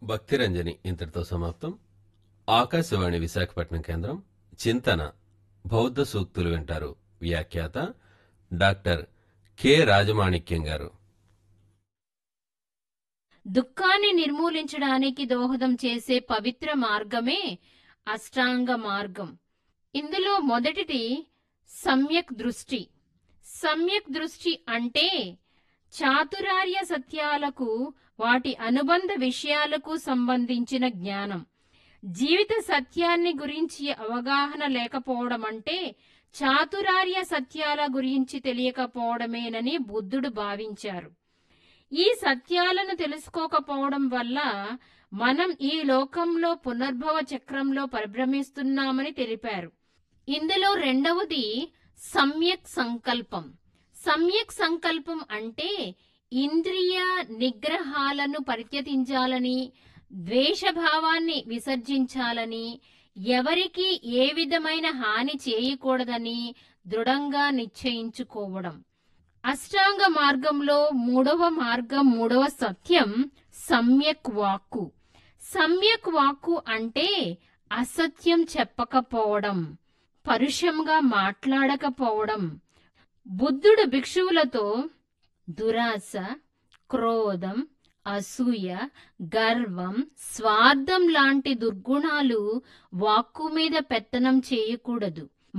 భక్తిరంజని ఇంతటితో సమాప్తం ఆకాశవాణి విశాఖపట్నం కేంద్రం చింతన బౌద్ధ సూక్తులు వింటారు వ్యాఖ్యాత డాక్టర్ కె రాజమాణిక్యం గారు దుఃఖాన్ని నిర్మూలించడానికి దోహదం చేసే పవిత్ర మార్గమే అష్టాంగ మార్గం ఇందులో మొదటిది సమ్యక్ దృష్టి సమ్యక్ దృష్టి అంటే చాతురార్య సత్యాలకు వాటి అనుబంధ విషయాలకు సంబంధించిన జ్ఞానం జీవిత సత్యాన్ని గురించి అవగాహన లేకపోవడం అంటే చాతురార్య సత్యాల గురించి తెలియకపోవడమేనని బుద్ధుడు భావించారు ఈ సత్యాలను తెలుసుకోకపోవడం వల్ల మనం ఈ లోకంలో పునర్భవ చక్రంలో పరిభ్రమిస్తున్నామని తెలిపారు ఇందులో రెండవది సమ్యక్ సంకల్పం సమ్యక్ సంకల్పం అంటే ఇంద్రియ నిగ్రహాలను పరిత్యజించాలని ద్వేషభావాన్ని విసర్జించాలని ఎవరికి ఏ విధమైన హాని చేయకూడదని దృఢంగా నిశ్చయించుకోవడం అష్టాంగ మార్గంలో మూడవ మార్గం మూడవ సత్యం సమ్యక్ వాక్కు సమ్యక్ వాక్కు అంటే అసత్యం చెప్పకపోవడం పరుషంగా మాట్లాడకపోవడం బుద్ధుడు భిక్షువులతో దురాశ క్రోధం అసూయ గర్వం స్వార్థం లాంటి దుర్గుణాలు వాక్కు మీద పెత్తనం చేయకూడదు